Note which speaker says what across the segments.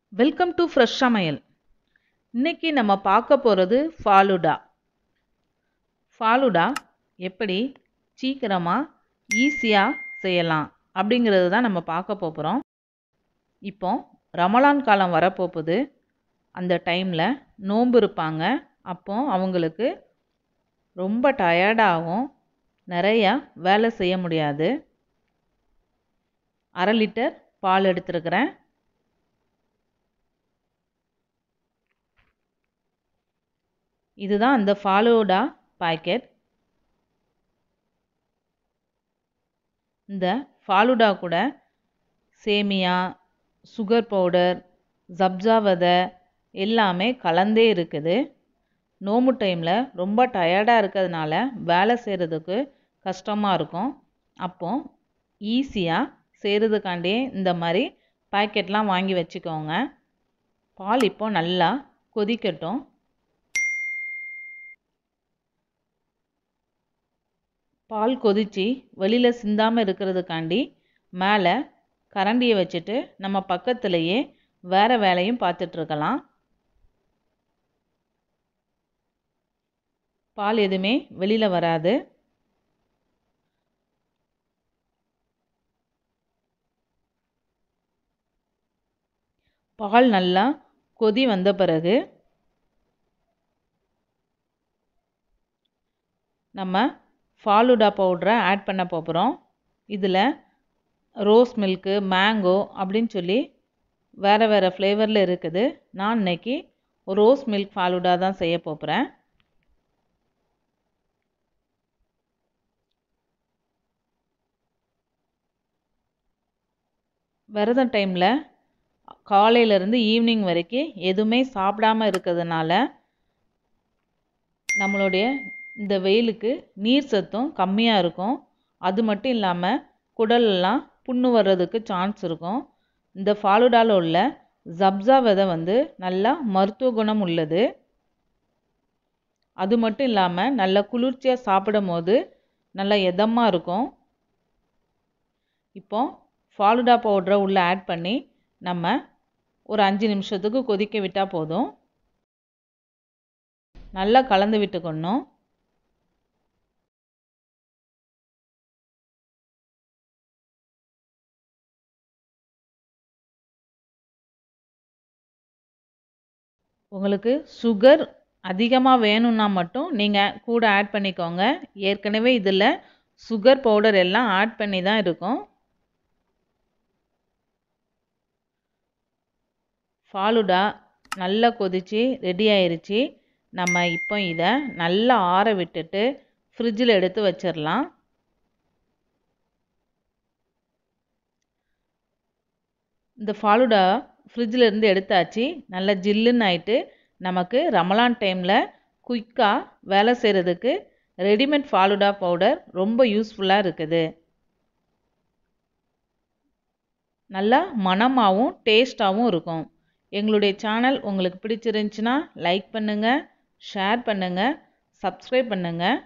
Speaker 1: welcome to fresh சமையல் இன்னைக்கு நம்ம பார்க்க போகிறது ஃபாலுடா ஃபாலுடா எப்படி சீக்கிரமாக ஈஸியாக செய்யலாம் அப்படிங்கிறது தான் நம்ம பார்க்க போகிறோம் இப்போ ரமலான் காலம் வரப்போகுது அந்த டைமில் நோன்பு இருப்பாங்க அப்போ அவங்களுக்கு ரொம்ப டயர்டாகும் நிறையா வேலை செய்ய முடியாது அரை லிட்டர் பால் எடுத்துருக்கிறேன் இதுதான் அந்த ஃபாலோடா பாக்கெட் இந்த ஃபாலுடா கூட சேமியா சுகர் பவுடர் சப்ஜா விதை எல்லாமே கலந்தே இருக்குது நோம்பு டைமில் ரொம்ப டயர்டாக இருக்கிறதுனால வேலை செய்கிறதுக்கு கஷ்டமாக இருக்கும் அப்போ ஈஸியாக செய்கிறதுக்காண்டே இந்த மாதிரி பாக்கெட்லாம் வாங்கி வச்சுக்கோங்க பால் இப்போ நல்லா கொதிக்கட்டும் பால் கொதித்து வெளியில் சிந்தாமல் இருக்கிறதுக்காண்டி மேலே கரண்டியை வச்சுட்டு நம்ம பக்கத்துலேயே வேறு வேலையும் பார்த்துட்ருக்கலாம் பால் எதுவுமே வெளியில் வராது பால் நல்லா கொதி வந்த பிறகு நம்ம ஃபாலுடா பவுட்ரை ஆட் பண்ண போகிறோம் இதில் ரோஸ் மில்க்கு மேங்கோ அப்படின்னு சொல்லி வேறு வேறு ஃப்ளேவரில் இருக்குது நான் இன்னைக்கு ரோஸ் மில்க் ஃபாலுடா தான் செய்ய போகிறேன் விரத டைமில் காலையிலேருந்து ஈவினிங் வரைக்கும் எதுவுமே சாப்பிடாம இருக்கிறதுனால நம்மளுடைய இந்த வெயிலுக்கு நீர் சத்தும் கம்மியாக இருக்கும் அது மட்டும் இல்லாமல் குடலெல்லாம் புண்ணு வர்றதுக்கு சான்ஸ் இருக்கும் இந்த ஃபாலுடாவில் உள்ள ஜப்ஜா விதை வந்து நல்லா மருத்துவ குணம் உள்ளது அது மட்டும் இல்லாமல் நல்லா குளிர்ச்சியாக சாப்பிடும் போது நல்லா எதமாக இருக்கும் இப்போ ஃபாலுடா பவுடரை உள்ளே ஆட் பண்ணி நம்ம ஒரு அஞ்சு நிமிஷத்துக்கு கொதிக்க விட்டால் போதும் நல்லா கலந்து விட்டுக்கணும் உங்களுக்கு சுகர் அதிகமாக வேணும்னா மட்டும் நீங்கள் கூட ஆட் பண்ணிக்கோங்க ஏற்கனவே இதில் சுகர் பவுடர் எல்லாம் ஆட் பண்ணி தான் இருக்கும் ஃபாலுடா நல்லா கொதித்து ரெடி ஆயிருச்சு நம்ம இப்போ இதை நல்லா ஆற விட்டுட்டு ஃப்ரிட்ஜில் எடுத்து வச்சிடலாம் இந்த ஃபாலுடா ஃப்ரிட்ஜில் இருந்து எடுத்தாச்சு நல்லா ஜில்லுன்னு ஆயிட்டு நமக்கு ரமலான் டைமில் குயிக்காக வேலை செய்கிறதுக்கு ரெடிமேட் ஃபாலுடா பவுடர் ரொம்ப யூஸ்ஃபுல்லாக இருக்குது நல்லா மணமாகவும் டேஸ்ட்டாகவும் இருக்கும் எங்களுடைய சேனல் உங்களுக்கு பிடிச்சிருந்துச்சின்னா லைக் பண்ணுங்கள் ஷேர் பண்ணுங்கள் சப்ஸ்கிரைப் பண்ணுங்கள்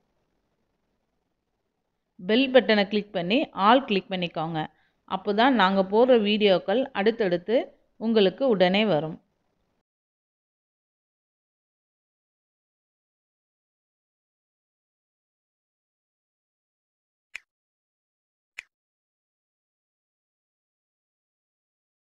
Speaker 1: பெல் பட்டனை கிளிக் பண்ணி ஆல் கிளிக் பண்ணிக்கோங்க அப்போ தான் நாங்கள் போடுற வீடியோக்கள் அடுத்தடுத்து உங்களுக்கு உடனே வரும்